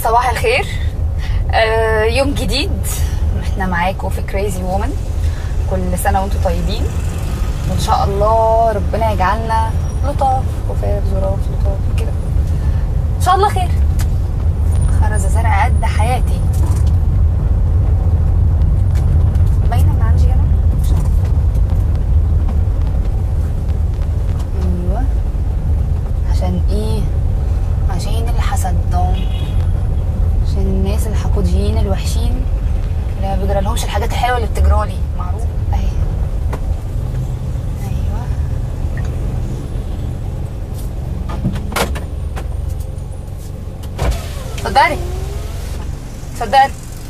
صباح الخير آه يوم جديد احنا معاكم في كريزي وومن كل سنه وانتم طيبين وان شاء الله ربنا يجعلنا لطاف خفاف ظراف لطاف كده ان شاء الله خير خرزه زرع قد حياتي باينه من عندي انا مش عارفة. ايوه عشان ايه عشان الحسدان عشان الناس الحقوديين الوحشين اللي ما بيجرالهمش الحاجات الحلوه اللي بتجرالي معروف اهي ايوه اتفضلي اتفضلي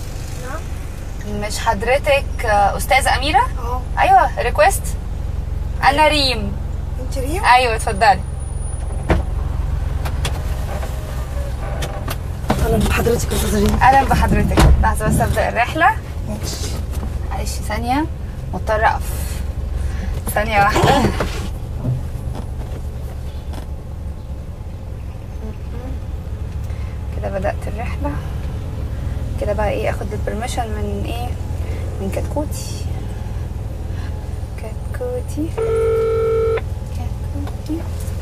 مش حضرتك آه، استاذه اميره اه ايوه ريكويست انا ريم انت ريم ايوه اتفضلي اهلا بحضرتك يا استاذه ريم اهلا بحضرتك لحظه بس ابدا الرحله ماشي معلش ثانيه مضطره اقف ثانيه واحده كده بدات الرحله كده بقى ايه اخد البرميشن من ايه من كتكوتي كتكوتي كتكوتي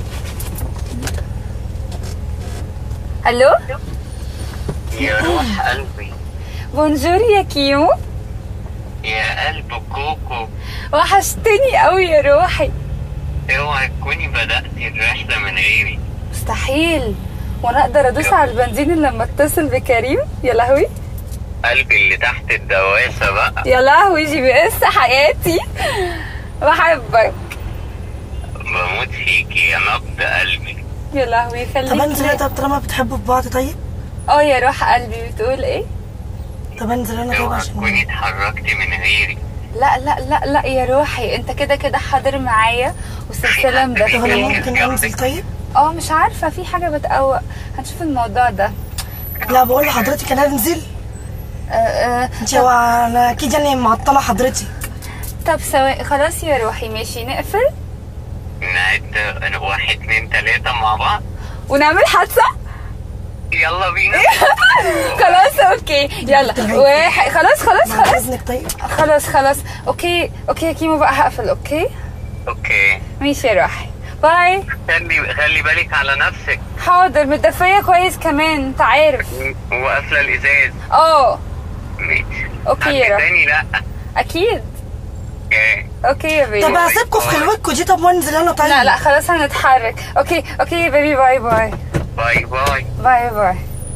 الو يا روح قلبي بونجور يا كيمو يا قلب كوكو وحشتني قوي يا روحي اوعي تكوني بدأتي الرحلة من غيري مستحيل وانا اقدر ادوس على البنزين لما اتصل بكريم يا لهوي قلبي اللي تحت الدواسة بقى يا لهوي جي بي اس حياتي بحبك بموت فيكي يا نبض قلبي يا لهوي طب خليك انزل يا طب طالما بتحبوا في بعض طيب اه يا روح قلبي بتقول ايه طب انزل انا طيب اوعي عشان تكوني اتحركتي من غيري لا لا لا لا يا روحي انت كده كده حاضر معايا والسلسله طب انا مدفيه ممكن انزل طيب اه مش عارفه في حاجه بتقوق هنشوف الموضوع ده لا بقول لحضرتك انا انزل آه آه انت هو انا اكيد يعني معطله حضرتك طب ثواني خلاص يا روحي ماشي نقفل نعد واحد اتنين تلاتة مع بعض ونعمل حادثه يلا بينا خلاص اوكي يلا واحد خلاص خلاص بعد خلاص اذنك طيب خلاص خلاص اوكي اوكي يا كيمو بقى هقفل اوكي اوكي ماشي يا روحي باي خلي خلي بالك على نفسك حاضر متدفيه كويس كمان انت عارف وقافلة الازاز اه ماشي أوكي يا حد روح. تاني لا اكيد اوكي اوكي يا بيبي طب هسيبكم في خلوتكم دي طب وانزل انا طيب لا لا خلاص هنتحرك اوكي اوكي يا بيبي باي باي باي باي باي باي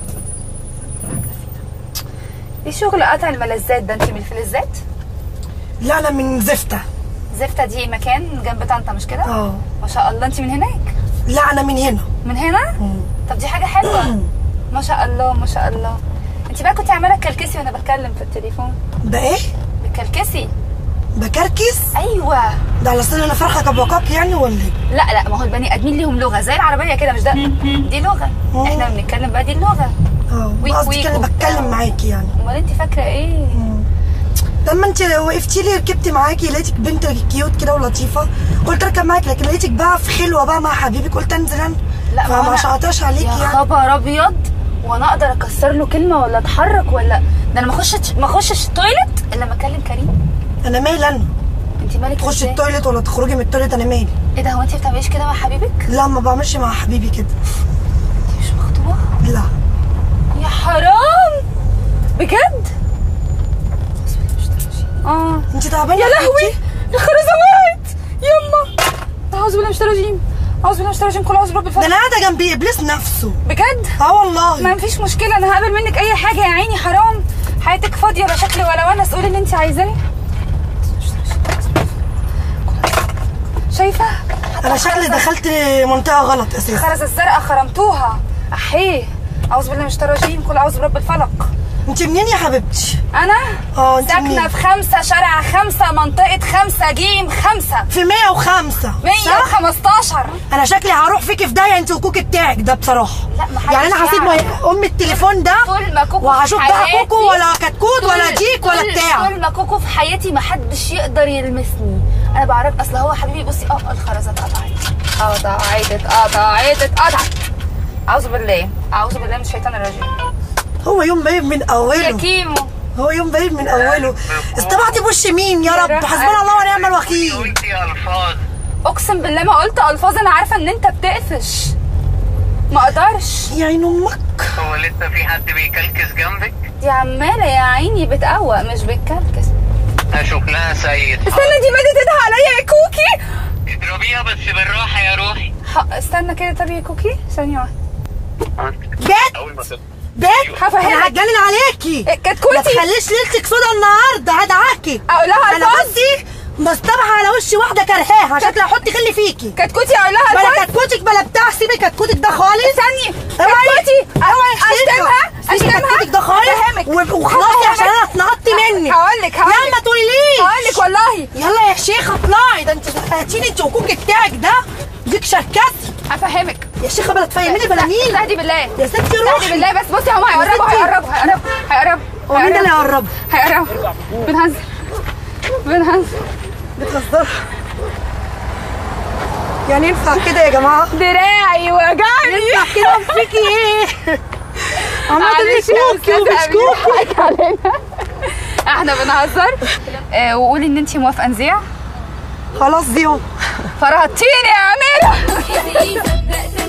ايه شغل قطع الملذات ده انت من الفلزات لا انا من زفته زفتة دي مكان جنب طنطا مش كده اه ما شاء الله انت من هناك لا انا من هنا من هنا مم. طب دي حاجه حلوه ما شاء الله ما شاء الله انت بقى كنت عماله تكلكسي وانا بتكلم في التليفون بايه بتكلكسي بكركس ايوه ده على اصل انا فرخه كبوكاك يعني ولا ايه لا لا ما هو البني ادمين ليهم لغه زي العربيه كده مش ده دي لغه مم. احنا بنتكلم بقى دي اللغه اه ويك قصدي ويك كده وبتاع. بتكلم معاكي يعني امال انت فاكره ايه لما انت وقفتي لي ركبتي معاكي لقيتك بنت كيوت كده ولطيفه قلت اركب معاكي لكن لقيتك بقى في خلوه بقى مع حبيبك قلت انزل انا لا ما فما أنا- شقطاش عليكي يا يعني خبر ابيض وانا اقدر اكسر له كلمه ولا اتحرك ولا ده انا ما اخشش ما اخشش التويلت الا لما اكلم كريم انا مالي انا انت مالك تخشي ازاي؟ التويلت ولا تخرجي من التويلت انا مالي ايه ده هو انت بتعمليش كده مع حبيبك لا ما بعملش مع حبيبي كده انت مش مخطوبه لا يا حرام بجد اه انت تعبانه يا لهوي حبيبتي؟ الخرزه وقعت يما اعوذ بالله من الشيطان الرجيم اعوذ بالله من الشيطان الرجيم كل اعوذ برب ده الفلق انا قاعده جنب ابليس نفسه بجد اه والله ما فيش مشكله انا هقبل منك اي حاجه يا عيني حرام حياتك فاضيه لا شكل ولا ونس قولي اللي انت عايزاه شايفه انا شكلي دخلت منطقه غلط اساسا الخرزه الزرقاء خرمتوها احيه اعوذ بالله من الشيطان الرجيم كل اعوذ برب الفلق انت منين يا حبيبتي انا اه انت ساكنه منين في خمسة شارع خمسة منطقة خمسة جيم خمسة في 105 مية صح؟ وخمستاشر انا شكلي هروح فيكي في داهيه انت وكوكي بتاعك ده بصراحه لا ما حدش يعني انا هسيب يعرف. ام التليفون ده طول ما كوكو في وهشوف بقى حياتي- كوكو ولا كتكوت ولا طول- ديك ولا طول- بتاع طول ما كوكو في حياتي ما حدش يقدر يلمسني انا بعرف اصل هو حبيبي بصي اه الخرزه اتقطعت اتقطعت اتقطعت اتقطعت اعوذ بالله اعوذ بالله من الشيطان الرجيم هو يوم باين من يا اوله كيمو هو يوم باين من اوله استبعتي بوش مين يا يا رب روح حسبنا الله ونعم الوكيل قلتي الفاظ اقسم بالله ما قلت الفاظ انا عارفه ان انت بتقفش ما اقدرش يا عين امك هو لسه في حد بيكلكس جنبك دي عماله يا عيني بتقوق مش بتكلكس اشوف لها سيد استنى دي مدت ايدها عليا يا كوكي اضربيها بس بالراحه يا روحي ح- استنى كده طب يا كوكي ثانيه واحده جت اول ما تطلع جت هفهمك. انا هتجنن عليكي إيه، كتكوتي. ما تخليش ليلتك سودا النهارده هدعكي اقول لها انا الفاظ بصي مصطبحه على وش واحده كرهاها شكلي هحط خلي فيكي كتكوتي اقول لها بلا الفاظ كتكوتك بلا بتاع سيبي كتكوتك ده خالص استني اوعي كتكوتي اوعي اشتمها سيبي اشتمها كتكوتك ده خالص هفهمك. و- وخلاص عشان انا اتنقطت منك هقول لك هقول لا ما لك تقوليليش هقول لك والله يلا يا شيخه اطلعي ده انت هاتيلي انت وكوك بتاعك ده ديك شركتي هفهمك يا شيخه بلا تفهميني بلا مين استهدي بالله يا ستي استهدي روحي بالله بس بصي هما هيقربوا ستي. هيقربوا هيقربوا هيقربوا هو مين ده اللي هيقرب هيقربوا بنهزر بنهزر بتهزري يعني ينفع كده يا جماعه دراعي وجعني ينفع كده فيكي ايه عملت معلش لي يا كوكي أستاذة ومش أميرة، كوكي حقك علينا. احنا بنهزر آه، وقولي ان انت موافقه نذيع خلاص دي اهو فرهطتيني يا اميره صدقت